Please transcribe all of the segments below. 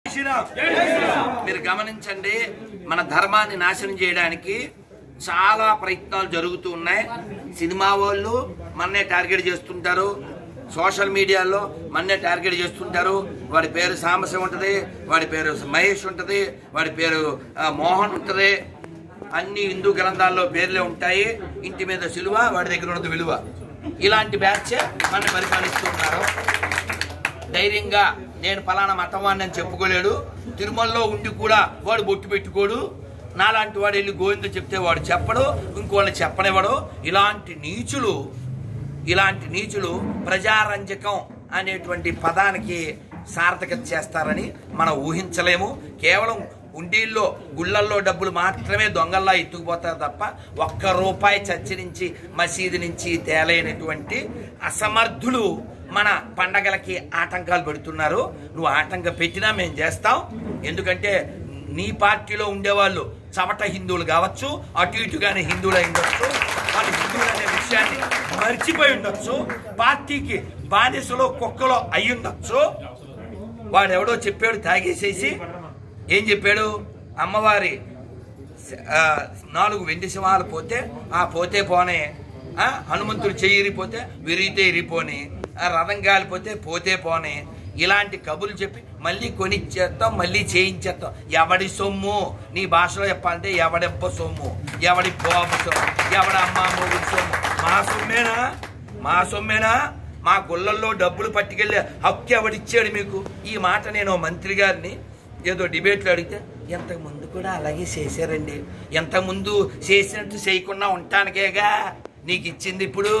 మీరు గమనించండి మన ధర్మాన్ని నాశనం చేయడానికి చాలా ప్రయత్నాలు జరుగుతూ ఉన్నాయి సినిమా వాళ్ళు మన్నే టార్గెట్ చేస్తుంటారు సోషల్ మీడియాలో మన్నే టార్గెట్ చేస్తుంటారు వాడి పేరు సామస్య ఉంటది వాడి పేరు మహేష్ ఉంటది వాడి పేరు ఆ, మోహన్ ఉంటది అన్ని హిందూ గ్రంథాల్లో పేర్లే ఉంటాయి ఇంటి మీద సిలువ వాడి దగ్గర ఉన్నది విలువ ఇలాంటి బ్యాచ్ మన పరిపాలిస్తున్నారు ధైర్యంగా నేను ఫలానా మతవాడిని అని చెప్పుకోలేడు తిరుమలలో ఉండి కూడా వాడు బొట్టు పెట్టుకోడు నాలాంటి వాడు వెళ్ళి గోవింద చెప్తే వాడు చెప్పడు ఇంకోళ్ళు చెప్పనివ్వడు ఇలాంటి నీచులు ఇలాంటి నీచులు ప్రజారంజకం అనేటువంటి పదానికి సార్థకత చేస్తారని మనం ఊహించలేము కేవలం ఉండీల్లో గుళ్ళల్లో డబ్బులు మాత్రమే దొంగల్లా ఎత్తుకుపోతారు తప్ప ఒక్క రూపాయి చర్చి నుంచి మసీదు నుంచి తేలైనటువంటి అసమర్థులు మన పండగలకి ఆటంకాలు పెడుతున్నారు నువ్వు ఆటంకం పెట్టినా మేము చేస్తాం ఎందుకంటే నీ పార్టీలో ఉండేవాళ్ళు చవట హిందువులు కావచ్చు అటు ఇటుగానే హిందువులు అయి ఉండొచ్చు వాళ్ళు హిందువులు అనే విషయాన్ని మర్చిపోయి ఉండొచ్చు పార్టీకి బానిసలో కుక్కలో అయి ఉండొచ్చు వాడెవడో చెప్పాడు తాగేసేసి ఏం చెప్పాడు అమ్మవారి ఆ, నాలుగు వెండి సింహాలు పోతే ఆ పోతే పోనే ఆ, హనుమంతుడు చెయ్యి ఇరిపోతే విరిగితే ఇరిపోని ఆ రథం కాలిపోతే పోతే పోనే ఇలాంటి కబుర్లు చెప్పి మళ్ళీ కొనిచ్చేస్తాం మళ్ళీ చేయించేస్తాం ఎవడి సొమ్ము నీ భాషలో చెప్పాలంటే ఎవడెప్ప సొమ్ము ఎవడి బాబు సొమ్ము ఎవడ అమ్మ మొగుడు సొమ్ము మా సొమ్మేనా మా సొమ్మేనా మా గుళ్ళల్లో డబ్బులు పట్టుకెళ్ళి హక్కు ఎవడిచ్చాడు మీకు ఈ మాట నేను ఓ మంత్రి గారిని ఏదో డిబేట్లో అడిగితే ఎంతకు ముందు కూడా అలాగే చేశారండి ఎంతకు ముందు చేసినట్టు చేయకుండా ఉంటానికేగా నీకు ఇచ్చింది ఇప్పుడు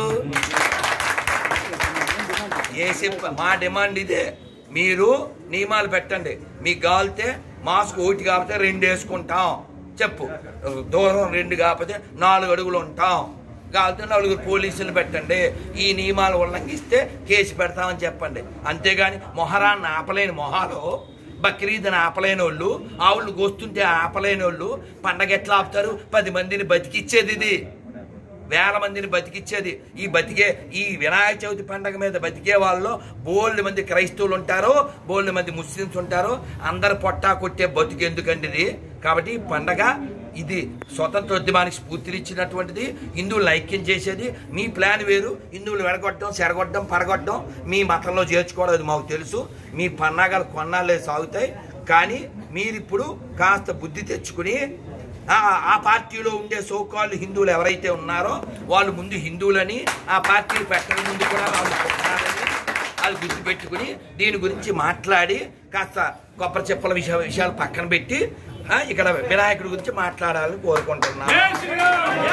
ఏసీ మా డిమాండ్ ఇదే మీరు నియమాలు పెట్టండి మీకు కావాలితే మాస్క్ ఒకటి కాకపోతే రెండు వేసుకుంటాం చెప్పు దూరం రెండు కాకపోతే నాలుగు అడుగులు ఉంటాం కాకపోతే నలుగురు పోలీసులు పెట్టండి ఈ నియమాలు ఉల్లంఘిస్తే కేసు పెడతామని చెప్పండి అంతేగాని మొహరాన్ని ఆపలేని మొహాలు బక్రీద్ని ఆపలేని వాళ్ళు ఆవులు గోస్తుంటే ఆపలేని వాళ్ళు పండగ ఎట్లా ఆపుతారు పది మందిని బతికిచ్చేది ఇది వేల మందిని బతికిచ్చేది ఈ బతికే ఈ వినాయక చవితి పండగ మీద బతికే వాళ్ళు బోల్డ్ మంది క్రైస్తవులు ఉంటారు బోల్డ్ మంది ముస్లిమ్స్ ఉంటారు అందరు పొట్టా కొట్టే బతుకు ఎందుకండి ఇది కాబట్టి ఈ పండగ ఇది స్వతంత్రోద్యమానికి స్ఫూర్తినిచ్చినటువంటిది హిందువులను ఐక్యం చేసేది మీ ప్లాన్ వేరు హిందువులు వెడగొట్టడం చెరగొట్టడం పడగొట్టడం మీ మతంలో చేర్చుకోవడం అది మాకు తెలుసు మీ పన్నాగాలు కొన్నాళ్ళే సాగుతాయి కానీ మీరిప్పుడు కాస్త బుద్ధి తెచ్చుకుని ఆ ఆ పార్టీలో ఉండే సోకాళ్ళు హిందువులు ఎవరైతే ఉన్నారో వాళ్ళు ముందు హిందువులని ఆ పార్టీ పెట్టడం ముందు కూడా వాళ్ళు పుట్టారని వాళ్ళు గుర్తుపెట్టుకుని దీని గురించి మాట్లాడి కాస్త కొబ్బరి చెప్పల విషయ విషయాలు పక్కన పెట్టి ఆ, ఇక్కడ వినాయకుడి గురించి మాట్లాడాలని కోరుకుంటున్నాను